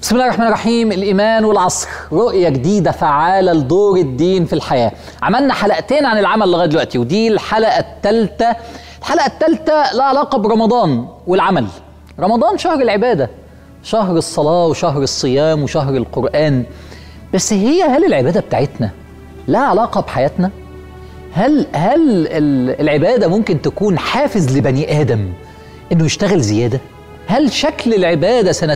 بسم الله الرحمن الرحيم الإيمان والعصر رؤية جديدة فعالة لدور الدين في الحياة عملنا حلقتين عن العمل لغاية دلوقتي ودي الحلقة الثالثة الحلقة الثالثة لها علاقة برمضان والعمل رمضان شهر العبادة شهر الصلاة وشهر الصيام وشهر القرآن بس هي هل العبادة بتاعتنا لها علاقة بحياتنا؟ هل هل ال- العبادة ممكن تكون حافز لبني آدم إنه يشتغل زيادة؟ هل شكل العبادة سنة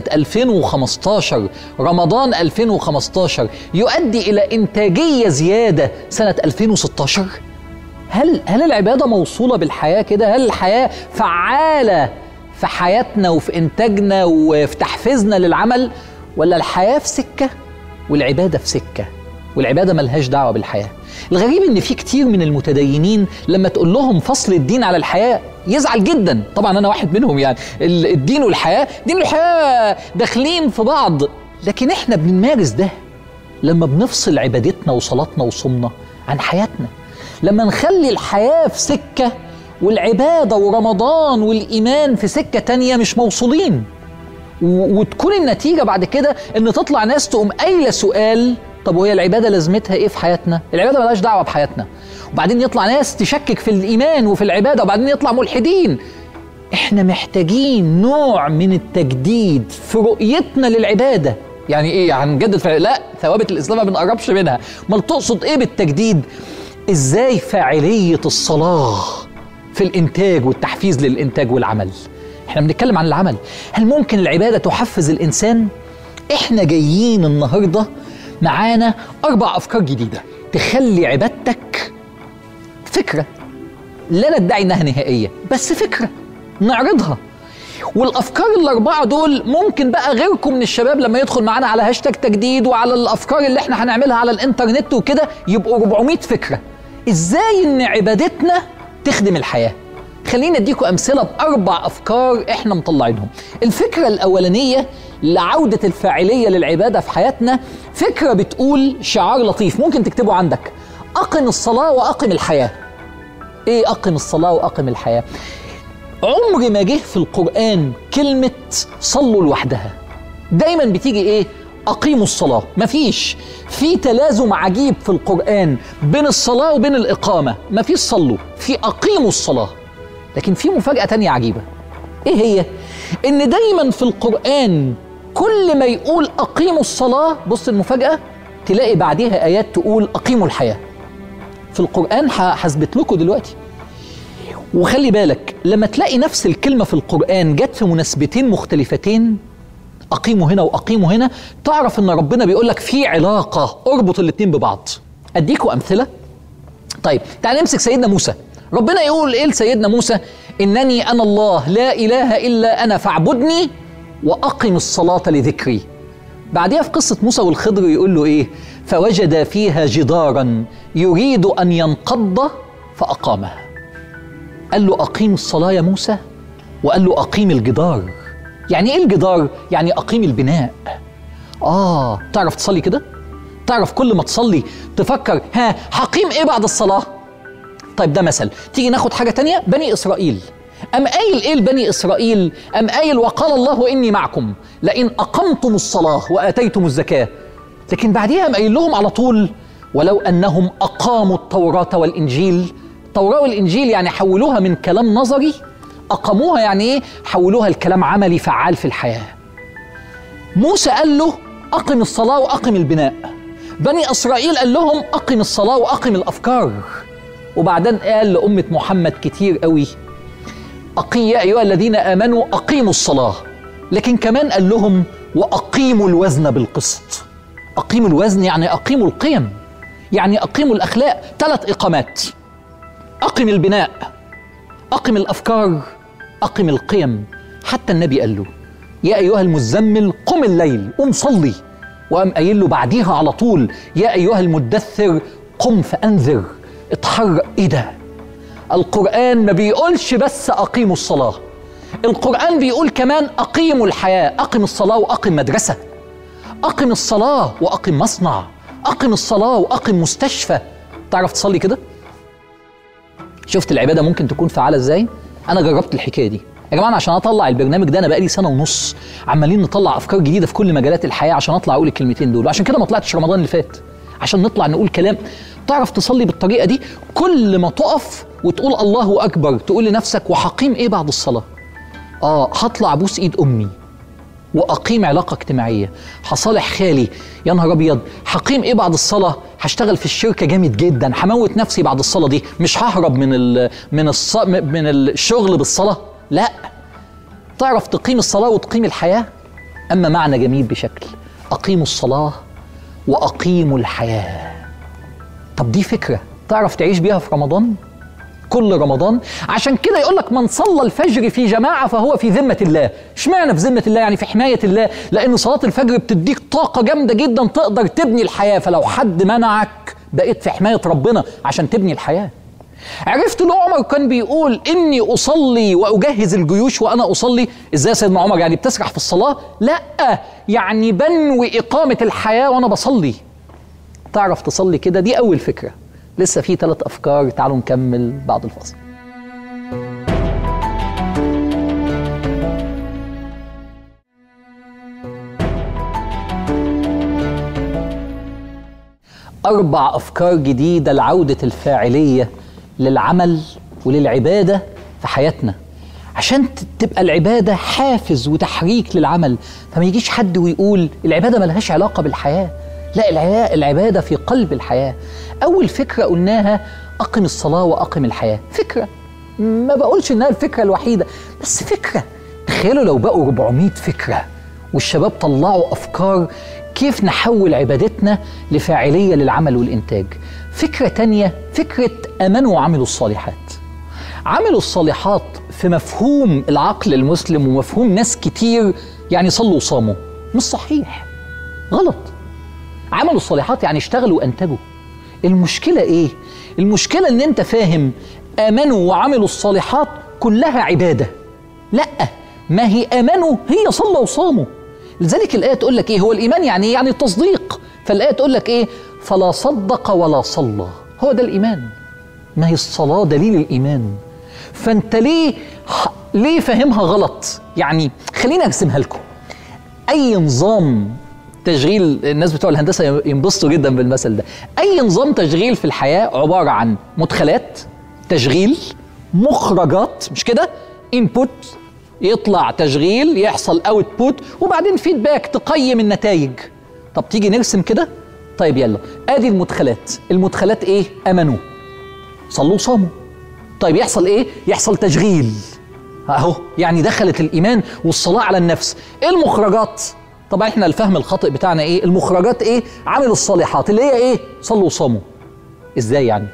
2015 رمضان 2015 يؤدي إلى إنتاجية زيادة سنة 2016؟ هل هل العبادة موصولة بالحياة كده؟ هل الحياة فعالة في حياتنا وفي إنتاجنا وفي تحفيزنا للعمل؟ ولا الحياة في سكة والعبادة في سكة؟ والعبادة ملهاش دعوة بالحياة الغريب ان في كتير من المتدينين لما تقول لهم فصل الدين على الحياة يزعل جدا طبعا انا واحد منهم يعني ال- الدين والحياة الدين والحياة داخلين في بعض لكن احنا بنمارس ده لما بنفصل عبادتنا وصلاتنا وصومنا عن حياتنا لما نخلي الحياة في سكة والعبادة ورمضان والإيمان في سكة تانية مش موصولين و- وتكون النتيجه بعد كده ان تطلع ناس تقوم قايله سؤال طب وهي العباده لازمتها ايه في حياتنا؟ العباده ملهاش دعوه بحياتنا. وبعدين يطلع ناس تشكك في الايمان وفي العباده وبعدين يطلع ملحدين. احنا محتاجين نوع من التجديد في رؤيتنا للعباده. يعني ايه هنجدد في لا ثوابت الاسلام ما بنقربش منها. امال تقصد ايه بالتجديد؟ ازاي فاعليه الصلاه في الانتاج والتحفيز للانتاج والعمل احنا بنتكلم عن العمل هل ممكن العباده تحفز الانسان احنا جايين النهارده معانا اربع افكار جديده تخلي عبادتك فكره لا ندعي انها نهائيه بس فكره نعرضها والافكار الاربعه دول ممكن بقى غيركم من الشباب لما يدخل معانا على هاشتاج تجديد وعلى الافكار اللي احنا هنعملها على الانترنت وكده يبقوا 400 فكره ازاي ان عبادتنا تخدم الحياه خليني اديكم امثله باربع افكار احنا مطلعينهم الفكره الاولانيه لعوده الفاعليه للعباده في حياتنا فكره بتقول شعار لطيف ممكن تكتبه عندك اقم الصلاه واقم الحياه ايه اقم الصلاه واقم الحياه عمر ما جه في القرآن كلمة صلوا لوحدها دايما بتيجي ايه أقيموا الصلاة مفيش في تلازم عجيب في القرآن بين الصلاة وبين الإقامة مفيش صلوا في أقيموا الصلاة لكن في مفاجأة تانية عجيبة ايه هي ان دايما في القرآن كل ما يقول أقيموا الصلاة بص المفاجأة تلاقي بعديها آيات تقول أقيموا الحياة في القرآن ه- هثبت لكم دلوقتي وخلي بالك لما تلاقي نفس الكلمة في القرآن جت في مناسبتين مختلفتين أقيموا هنا وأقيموا هنا تعرف إن ربنا بيقول لك في علاقة اربط الاتنين ببعض أديكوا أمثلة طيب تعال نمسك سيدنا موسى ربنا يقول إيه لسيدنا موسى إنني أنا الله لا إله إلا أنا فاعبدني وأقم الصلاة لذكري بعدها في قصة موسى والخضر يقول له إيه فوجد فيها جدارا يريد أن ينقض فأقامه قال له أقيم الصلاة يا موسى وقال له أقيم الجدار يعني إيه الجدار؟ يعني أقيم البناء آه تعرف تصلي كده؟ تعرف كل ما تصلي تفكر ها هقيم إيه بعد الصلاة؟ طيب ده مثل تيجي ناخد حاجة تانية بني إسرائيل أم قايل إيه لبني إسرائيل أم قايل وقال الله إني معكم لئن أقمتم الصلاة وآتيتم الزكاة لكن بعديها قام قايل لهم على طول ولو أنهم أقاموا التوراة والإنجيل التوراة والإنجيل يعني حولوها من كلام نظري أقاموها يعني إيه حولوها لكلام عملي فعال في الحياة موسى قال له أقم الصلاة وأقم البناء بني إسرائيل قال لهم أقم الصلاة وأقم الأفكار وبعدين قال لأمة محمد كتير قوي أقي يا أيها الذين آمنوا أقيموا الصلاة لكن كمان قال لهم وأقيموا الوزن بالقسط أقيموا الوزن يعني أقيموا القيم يعني أقيموا الأخلاق ثلاث إقامات أقم البناء أقم الأفكار أقم القيم حتى النبي قال له يا أيها المزمل قم الليل قم صلي وقام قايل له بعديها على طول يا أيها المدثر قم فأنذر اتحرك إيه ده القرآن ما بيقولش بس أقيموا الصلاة القرآن بيقول كمان أقيموا الحياة أقم الصلاة وأقم مدرسة أقم الصلاة وأقم مصنع أقم الصلاة وأقم مستشفى تعرف تصلي كده؟ شفت العبادة ممكن تكون فعالة إزاي؟ أنا جربت الحكاية دي يا جماعه أنا عشان اطلع البرنامج ده انا بقالي سنه ونص عمالين نطلع افكار جديده في كل مجالات الحياه عشان اطلع اقول الكلمتين دول وعشان كده ما طلعتش رمضان اللي فات عشان نطلع نقول كلام تعرف تصلي بالطريقه دي كل ما تقف وتقول الله اكبر تقول لنفسك وحقيم ايه بعد الصلاه اه هطلع ابوس ايد امي واقيم علاقه اجتماعيه هصالح خالي يا نهار ابيض هقيم ايه بعد الصلاه هشتغل في الشركه جامد جدا هموت نفسي بعد الصلاه دي مش ههرب من ال من الص من الشغل بالصلاه لا تعرف تقيم الصلاه وتقيم الحياه اما معنى جميل بشكل اقيموا الصلاه واقيموا الحياه طب دي فكره تعرف تعيش بيها في رمضان كل رمضان عشان كده يقول لك من صلى الفجر في جماعه فهو في ذمه الله اشمعنى في ذمه الله يعني في حمايه الله لان صلاه الفجر بتديك طاقه جامده جدا تقدر تبني الحياه فلو حد منعك بقيت في حمايه ربنا عشان تبني الحياه عرفت ليه عمر كان بيقول اني اصلي واجهز الجيوش وانا اصلي ازاي يا سيدنا عمر يعني بتسرح في الصلاه لا يعني بنوي اقامه الحياه وانا بصلي تعرف تصلي كده دي اول فكره لسه في ثلاث افكار تعالوا نكمل بعد الفاصل اربع افكار جديده لعوده الفاعليه للعمل وللعباده في حياتنا عشان تبقى العباده حافز وتحريك للعمل فما يجيش حد ويقول العباده ملهاش علاقه بالحياه لا العباده في قلب الحياه اول فكره قلناها اقم الصلاه واقم الحياه فكره ما بقولش انها الفكره الوحيده بس فكره تخيلوا لو بقوا 400 فكره والشباب طلعوا افكار كيف نحول عبادتنا لفاعليه للعمل والانتاج فكره تانية فكره امنوا وعملوا الصالحات عملوا الصالحات في مفهوم العقل المسلم ومفهوم ناس كتير يعني صلوا وصاموا مش صحيح غلط عملوا الصالحات يعني اشتغلوا وانتجوا المشكله ايه المشكله ان انت فاهم امنوا وعملوا الصالحات كلها عباده لا ما هي امنوا هي صلوا وصاموا لذلك الايه تقول لك ايه هو الايمان يعني ايه يعني التصديق فالايه تقول لك ايه فلا صدق ولا صلى هو ده الايمان ما هي الصلاه دليل الايمان فانت ليه ليه فاهمها غلط يعني خليني ارسمها لكم اي نظام تشغيل الناس بتوع الهندسه ينبسطوا جدا بالمثل ده اي نظام تشغيل في الحياه عباره عن مدخلات تشغيل مخرجات مش كده انبوت يطلع تشغيل يحصل اوتبوت وبعدين فيدباك تقيم النتائج طب تيجي نرسم كده طيب يلا ادي المدخلات المدخلات ايه امنوا صلوا وصاموا طيب يحصل ايه يحصل تشغيل اهو يعني دخلت الايمان والصلاه على النفس ايه المخرجات طبعا احنا الفهم الخاطئ بتاعنا ايه المخرجات ايه عمل الصالحات اللي هي ايه صلوا وصاموا ازاي يعني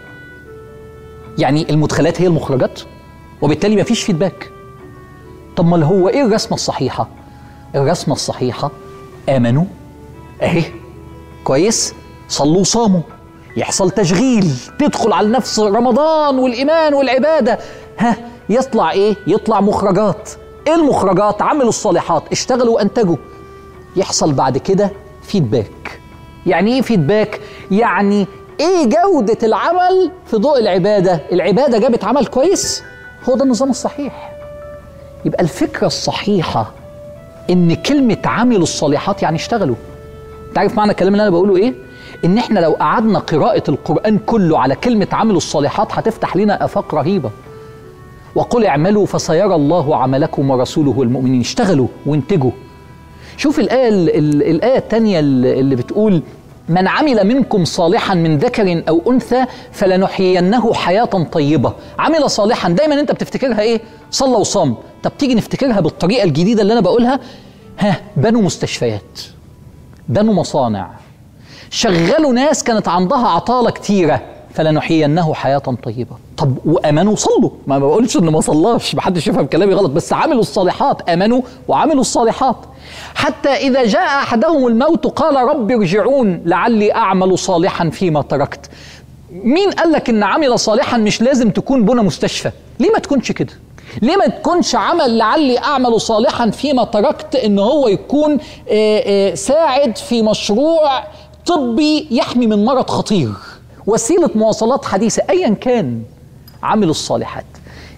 يعني المدخلات هي المخرجات وبالتالي مفيش فيدباك طب ما هو ايه الرسمه الصحيحه الرسمه الصحيحه امنوا اهي كويس صلوا وصاموا يحصل تشغيل تدخل على نفس رمضان والايمان والعباده ها يطلع ايه يطلع مخرجات ايه المخرجات عملوا الصالحات اشتغلوا وانتجوا يحصل بعد كده فيدباك يعني ايه فيدباك يعني ايه جودة العمل في ضوء العبادة العبادة جابت عمل كويس هو ده النظام الصحيح يبقى الفكرة الصحيحة ان كلمة عملوا الصالحات يعني اشتغلوا تعرف معنى الكلام اللي انا بقوله ايه ان احنا لو قعدنا قراءة القرآن كله على كلمة عملوا الصالحات هتفتح لنا افاق رهيبة وقل اعملوا فسيرى الله عملكم ورسوله والمؤمنين اشتغلوا وانتجوا شوف الآية الآية الثانية اللي بتقول من عمل منكم صالحا من ذكر أو أنثى فلنحيينه حياة طيبة عمل صالحا دايما أنت بتفتكرها إيه صلى وصام طب تيجي نفتكرها بالطريقة الجديدة اللي أنا بقولها ها بنوا مستشفيات بنوا مصانع شغلوا ناس كانت عندها عطالة كتيرة فلنحيينه حياة طيبة طب وامنوا صلوا ما بقولش ان ما صلاش ما حدش يفهم كلامي غلط بس عملوا الصالحات امنوا وعملوا الصالحات حتى اذا جاء احدهم الموت قال رب ارجعون لعلي اعمل صالحا فيما تركت مين قال لك ان عمل صالحا مش لازم تكون بنى مستشفى ليه ما تكونش كده ليه ما تكونش عمل لعلي اعمل صالحا فيما تركت ان هو يكون آآ آآ ساعد في مشروع طبي يحمي من مرض خطير وسيله مواصلات حديثه ايا كان عملوا الصالحات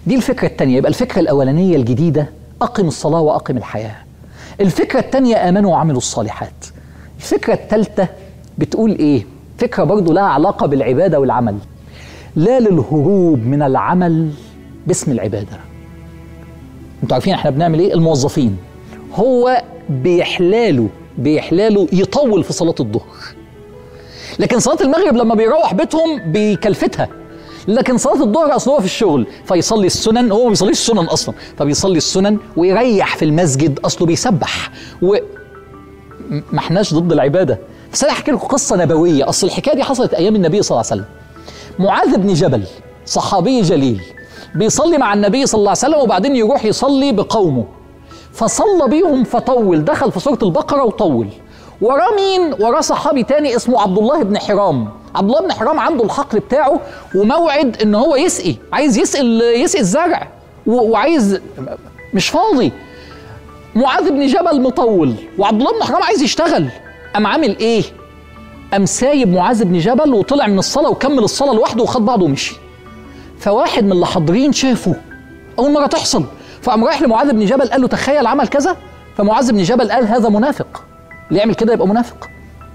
دي الفكرة التانية يبقى الفكرة الأولانية الجديدة أقم الصلاة وأقم الحياة الفكرة التانية آمنوا وعملوا الصالحات الفكرة التالتة بتقول إيه فكرة برضو لها علاقة بالعبادة والعمل لا للهروب من العمل باسم العبادة انتوا عارفين احنا بنعمل ايه الموظفين هو بيحلاله بيحلاله يطول في صلاة الظهر لكن صلاة المغرب لما بيروح بيتهم بيكلفتها لكن صلاة الظهر أصل هو في الشغل فيصلي السنن هو ما بيصليش السنن أصلا فبيصلي السنن ويريح في المسجد أصله بيسبح و ما احناش ضد العبادة بس أنا أحكي لكم قصة نبوية أصل الحكاية دي حصلت أيام النبي صلى الله عليه وسلم معاذ بن جبل صحابي جليل بيصلي مع النبي صلى الله عليه وسلم وبعدين يروح يصلي بقومه فصلى بيهم فطول دخل في سورة البقرة وطول وراه مين؟ وراه صحابي تاني اسمه عبد الله بن حرام عبد الله بن حرام عنده الحقل بتاعه وموعد ان هو يسقي عايز يسقي يسقي الزرع وعايز مش فاضي معاذ بن جبل مطول وعبد الله بن حرام عايز يشتغل قام عامل ايه؟ قام سايب معاذ بن جبل وطلع من الصلاه وكمل الصلاه لوحده وخد بعضه ومشي فواحد من اللي حاضرين شافه اول مره تحصل فقام رايح لمعاذ بن جبل قال له تخيل عمل كذا فمعاذ بن جبل قال هذا منافق اللي يعمل كده يبقى منافق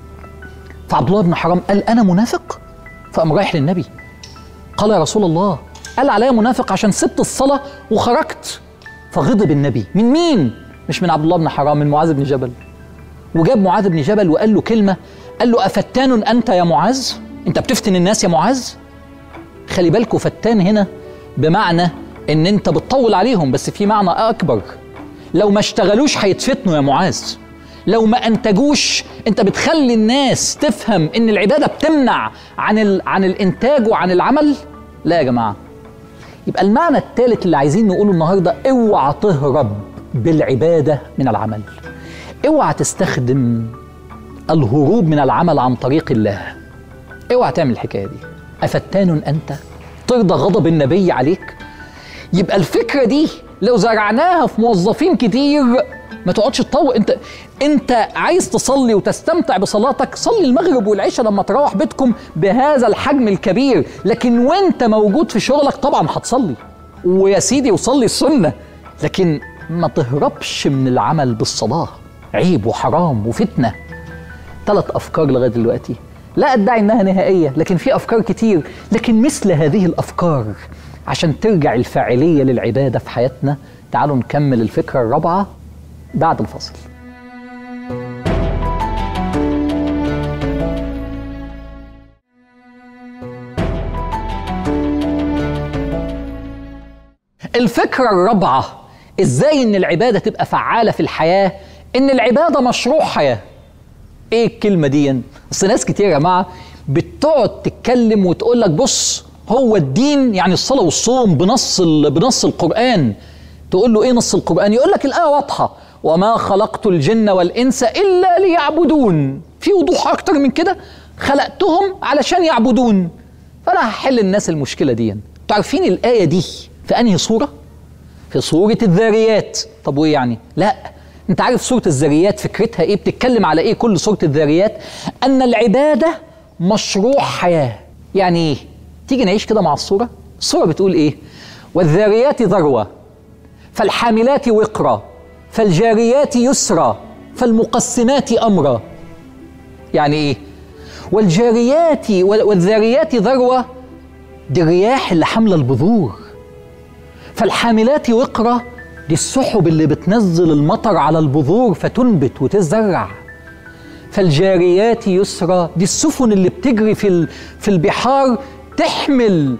فعبد الله بن حرام قال انا منافق فقام رايح للنبي قال يا رسول الله قال عليا منافق عشان سبت الصلاه وخرجت فغضب النبي من مين مش من عبد الله بن حرام من معاذ بن جبل وجاب معاذ بن جبل وقال له كلمه قال له افتان انت يا معاذ انت بتفتن الناس يا معاذ خلي بالكوا فتان هنا بمعنى ان انت بتطول عليهم بس في معنى اكبر لو ما اشتغلوش هيتفتنوا يا معاذ لو ما انتجوش انت بتخلي الناس تفهم ان العباده بتمنع عن ال... عن الانتاج وعن العمل لا يا جماعه يبقى المعنى الثالث اللي عايزين نقوله النهارده اوعى تهرب بالعباده من العمل اوعى تستخدم الهروب من العمل عن طريق الله اوعى تعمل الحكايه دي افتان انت ترضى غضب النبي عليك يبقى الفكره دي لو زرعناها في موظفين كتير ما تقعدش تطول انت انت عايز تصلي وتستمتع بصلاتك صلي المغرب والعشاء لما تروح بيتكم بهذا الحجم الكبير لكن وانت موجود في شغلك طبعا هتصلي ويا سيدي وصلي السنه لكن ما تهربش من العمل بالصلاه عيب وحرام وفتنه ثلاث افكار لغايه دلوقتي لا ادعي انها نهائيه لكن في افكار كتير لكن مثل هذه الافكار عشان ترجع الفاعليه للعباده في حياتنا تعالوا نكمل الفكره الرابعه بعد الفصل الفكرة الرابعة ازاي ان العبادة تبقى فعالة في الحياة ان العبادة مشروع حياة ايه الكلمة دي اصل ناس كتير يا جماعة بتقعد تتكلم وتقول لك بص هو الدين يعني الصلاة والصوم بنص بنص القرآن تقول له ايه نص القرآن يقول لك الآية واضحة وما خلقت الجن والإنس إلا ليعبدون في وضوح أكتر من كده خلقتهم علشان يعبدون فأنا هحل الناس المشكلة دي انتوا عارفين الآية دي في أنهي صورة؟ في صورة الذاريات طب وإيه يعني؟ لا أنت عارف سورة الذاريات فكرتها إيه؟ بتتكلم على إيه كل سورة الذاريات؟ أن العبادة مشروع حياة يعني إيه؟ تيجي نعيش كده مع الصورة الصورة بتقول إيه؟ والذاريات ذروة فالحاملات وقرا فالجاريات يسرا فالمقسمات امرا يعني ايه والجاريات والذاريات ذروه دي الرياح اللي حامله البذور فالحاملات وقرا دي السحب اللي بتنزل المطر على البذور فتنبت وتزرع فالجاريات يسرا دي السفن اللي بتجري في في البحار تحمل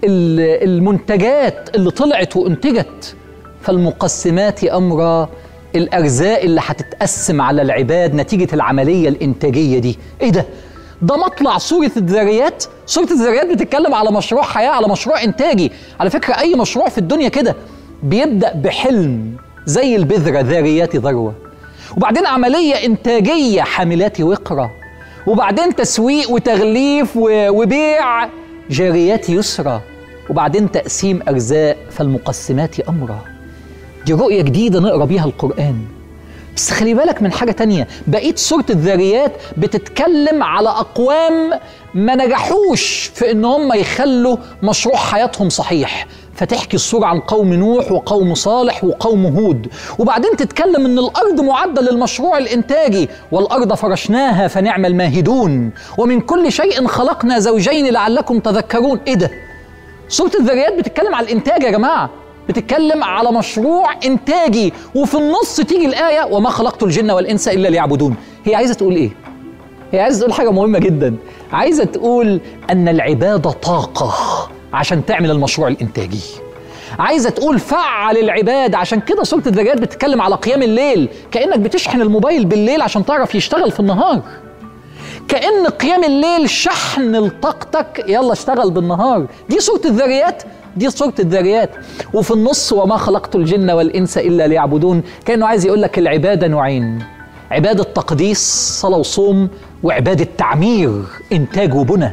المنتجات اللي طلعت وانتجت فالمقسمات امرا الارزاق اللي هتتقسم على العباد نتيجه العمليه الانتاجيه دي ايه ده ده مطلع سوره الذريات سوره الذريات بتتكلم على مشروع حياه على مشروع انتاجي على فكره اي مشروع في الدنيا كده بيبدا بحلم زي البذره ذاريات ذروه وبعدين عمليه انتاجيه حاملات وقرا وبعدين تسويق وتغليف وبيع جاريات يسرى وبعدين تقسيم ارزاق فالمقسمات امرا دي رؤية جديدة نقرا بيها القرآن بس خلي بالك من حاجة تانية بقيت سورة الذاريات بتتكلم على أقوام ما نجحوش في إن هم يخلوا مشروع حياتهم صحيح فتحكي الصورة عن قوم نوح وقوم صالح وقوم هود وبعدين تتكلم ان الارض معدة للمشروع الانتاجي والارض فرشناها فنعم الماهدون ومن كل شيء خلقنا زوجين لعلكم تذكرون ايه ده سورة الذريات بتتكلم على الانتاج يا جماعة بتتكلم على مشروع انتاجي وفي النص تيجي الايه وما خلقت الجن والانس الا ليعبدون هي عايزه تقول ايه هي عايزه تقول حاجه مهمه جدا عايزه تقول ان العباده طاقه عشان تعمل المشروع الانتاجي عايزه تقول فعل العباده عشان كده سوره الذريات بتتكلم على قيام الليل كانك بتشحن الموبايل بالليل عشان تعرف يشتغل في النهار كأن قيام الليل شحن لطاقتك يلا اشتغل بالنهار دي سورة الذريات دي سورة الذريات وفي النص وما خلقت الجن والإنس إلا ليعبدون كأنه عايز يقول لك العبادة نوعين عبادة تقديس صلاة وصوم وعبادة تعمير إنتاج وبنى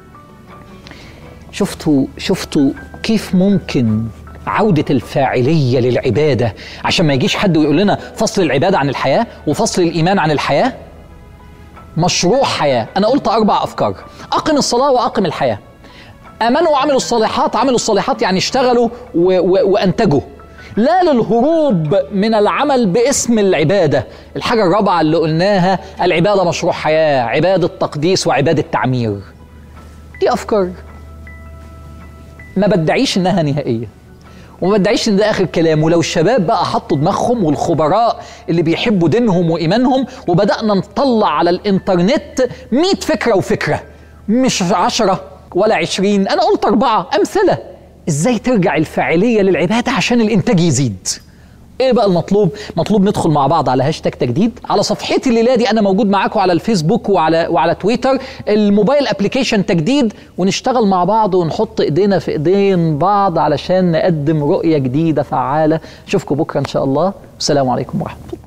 شفتوا شفتوا كيف ممكن عودة الفاعلية للعبادة عشان ما يجيش حد ويقول لنا فصل العبادة عن الحياة وفصل الإيمان عن الحياة مشروع حياة أنا قلت أربع أفكار أقم الصلاة وأقم الحياة آمنوا وعملوا الصالحات عملوا الصالحات يعني اشتغلوا و و وأنتجوا لا للهروب من العمل باسم العبادة الحاجة الرابعة اللي قلناها العبادة مشروع حياة عبادة تقديس وعبادة تعمير دي أفكار ما بدعيش إنها نهائية وما بدعيش ان ده اخر كلام ولو الشباب بقى حطوا دماغهم والخبراء اللي بيحبوا دينهم وايمانهم وبدانا نطلع على الانترنت 100 فكره وفكره مش عشرة ولا عشرين انا قلت اربعه امثله ازاي ترجع الفاعليه للعباده عشان الانتاج يزيد ايه بقى المطلوب مطلوب ندخل مع بعض على هاشتاج تجديد على صفحتي الليله دي انا موجود معاكم على الفيسبوك وعلى وعلى تويتر الموبايل ابلكيشن تجديد ونشتغل مع بعض ونحط ايدينا في ايدين بعض علشان نقدم رؤيه جديده فعاله اشوفكم بكره ان شاء الله والسلام عليكم ورحمه الله